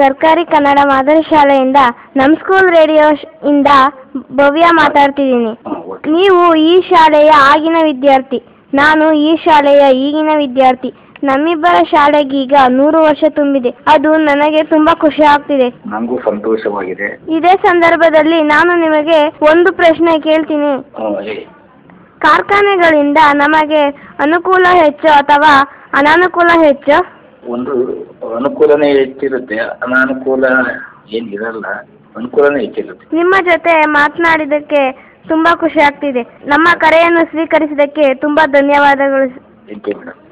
ಸರ್ಕಾರಿ ಕನ್ನಡ ಮಾದರಿ ಶಾಲೆಯಿಂದ ನಮ್ಮ ಸ್ಕೂಲ್ ರೇಡಿಯೋ ಶ್- ಇಂದ ಭವ್ಯ ಮಾತಾಡ್ತಿದ್ದೀನಿ ಹಾಂ ಓಕೆ ನೀವು ಈ ಶಾಲೆಯ ಆಗಿನ ವಿದ್ಯಾರ್ಥಿ ನಾನು ಈ ಶಾಲೆಯ ಈಗಿನ ವಿದ್ಯಾರ್ಥಿ ನಮ್ಮಿಬ್ಬರ ಶಾಲೆಗೀಗ ನೂರು ವರ್ಷ ತುಂಬಿದೆ ಅದು ನನಗೆ ತುಂಬಾ ಖುಷಿ ಆಗ್ತಿದೆ ನನಗೂ ಸಂತೋಷವಾಗಿದೆ ಇದೇ ಸಂದರ್ಭದಲ್ಲಿ ನಾನು ನಿಮಗೆ ಒಂದು ಪ್ರಶ್ನೆ ಕೇಳ್ತೀನಿ ಹಾಂ ಹೇಳಿ ಕಾರ್ಖಾನೆಗಳಿಂದ ನಮಗೆ ಅನುಕೂಲ ಹೆಚ್ಚು ಅಥವಾ ಅನಾನುಕೂಲ ಹೆಚ್ಚು ಒಂದು ಅನುಕೂಲನೇ ಹೆಚ್ಚಿರುತ್ತೆ ಅನಾನುಕೂಲ ಏನು ಇರಲ್ಲ ಅನುಕೂಲನೇ ಹೆಚ್ಚಿರುತ್ತೆ ನಿಮ್ಮ ಜೊತೆ ಮಾತನಾಡಿದ್ದಕ್ಕೆ ತುಂಬಾ ಖುಷಿ ಆಗ್ತಿದೆ ನಮ್ಮ ಕರೆಯನ್ನು ಸ್ವೀಕರಿಸಿದ್ದಕ್ಕೆ ತುಂಬಾ ಧನ್ಯವಾದಗಳು ಥ್ಯಾಂಕ್ ಯು ಮೇಡಮ್